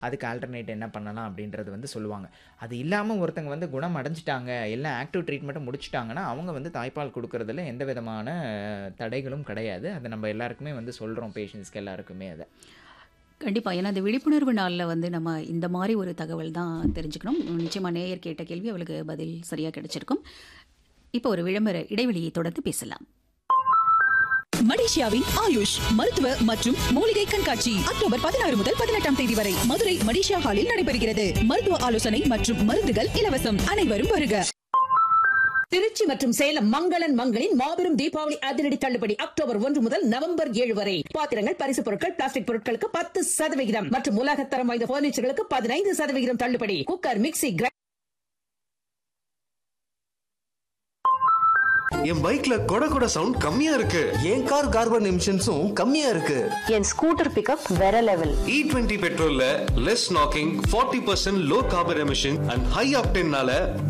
அதுக்கு ஆல்டர்னேட் என்ன பண்ணலாம் அப்படின்றது வந்து சொல்லுவாங்க அது இல்லாமல் ஒருத்தங்க வந்து குணம் அடைஞ்சிட்டாங்க எல்லாம் ஆக்டிவ் ட்ரீட்மெண்ட்டை முடிச்சிட்டாங்கன்னா அவங்க வந்து தாய்ப்பால் கொடுக்கறதுல எந்த விதமான தடைகளும் கிடையாது அதை நம்ம எல்லாருக்குமே வந்து சொல்கிறோம் பேஷண்ட்ஸ்க்கு எல்லாருக்குமே அதை கண்டிப்பாக ஏன்னா அந்த விழிப்புணர்வு நாளில் வந்து நம்ம இந்த மாதிரி ஒரு தகவல் தான் தெரிஞ்சுக்கணும் நிச்சயமாக நேயர் கேட்ட கேள்வி அவளுக்கு பதில் சரியாக கிடைச்சிருக்கும் இப்போ ஒரு விளம்பர இடைவெளியை தொடர்ந்து பேசலாம் மலேசியாவின் ஆயுஷ் மருத்துவ மற்றும் மூலிகை கண்காட்சி அக்டோபர் பதினாறு முதல் பதினெட்டாம் தேதி வரை மதுரை மலேசியா ஹாலில் நடைபெறுகிறது மருத்துவ ஆலோசனை மற்றும் மருந்துகள் இலவசம் அனைவரும் வருக திருச்சி மற்றும் சேலம் மங்களன் மங்களின் மாபெரும் தீபாவளி அதிரடி தள்ளுபடி அக்டோபர் ஒன்று முதல் நவம்பர் ஏழு வரை பாத்திரங்கள் பரிசு பொருட்கள் பிளாஸ்டிக் பொருட்களுக்கு பத்து சதவிகிதம் மற்றும் உலகத்தரம் வாய்ந்த பர்னிச்சர்களுக்கு பதினைந்து சதவிகிதம் தள்ளுபடி குக்கர் மிக்சி கிரைண்டர் என் பைக்ல கொட கொட சவுண்ட் கம்மியா இருக்கு என் கார் கார்பன் எமிஷன்ஸும் கம்மியா இருக்கு என் ஸ்கூட்டர் பிக்கப் வேற லெவல் இ டுவெண்ட்டி பெட்ரோல்ல less knocking forty percent low carbon emission and high ஆப்டென்னால